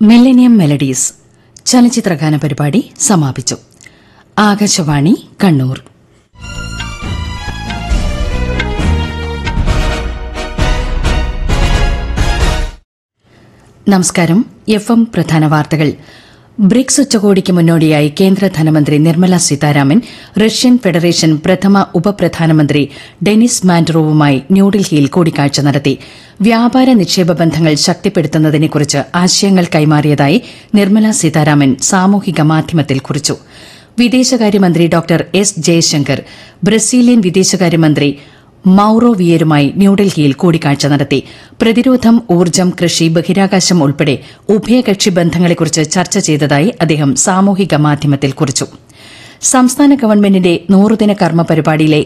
millennium melodies ചലച്ചിത്രഗാന പരിപാടി സമാപിച്ചു ആകാശവാണി കണ്ണൂർ നമസ്കാരം എഫ് എം പ്രധാന വാർത്തകൾ ബ്രിക്സ് ഉച്ചകോടിക്ക് മുന്നോടിയായി കേന്ദ്ര ധനമന്ത്രി നിർമ്മല സീതാരാമൻ റഷ്യൻ ഫെഡറേഷൻ പ്രഥമ ഉപപ്രധാനമന്ത്രി ഡെനിസ് മാൻഡ്രോവുമായി ന്യൂഡൽഹിയിൽ കൂടിക്കാഴ്ച നടത്തി വ്യാപാര നിക്ഷേപ ബന്ധങ്ങൾ ശക്തിപ്പെടുത്തുന്നതിനെക്കുറിച്ച് ആശയങ്ങൾ കൈമാറിയതായി നിർമ്മല സീതാരാമൻ സാമൂഹിക മാധ്യമത്തിൽ കുറിച്ചു വിദേശകാര്യമന്ത്രി ഡോക്ടർ എസ് ജയശങ്കർ ബ്രസീലിയൻ വിദേശകാര്യമന്ത്രി മൌറോ വിയരുമായി ന്യൂഡൽഹിയിൽ കൂടിക്കാഴ്ച നടത്തി പ്രതിരോധം ഊർജ്ജം കൃഷി ബഹിരാകാശം ഉൾപ്പെടെ ഉഭയകക്ഷി ബന്ധങ്ങളെക്കുറിച്ച് ചർച്ച ചെയ്തതായി അദ്ദേഹം സാമൂഹിക മാധ്യമത്തിൽ കുറിച്ചു സംസ്ഥാന ഗവൺമെന്റിന്റെ നൂറുദിന കർമ്മ പരിപാടിയിലെ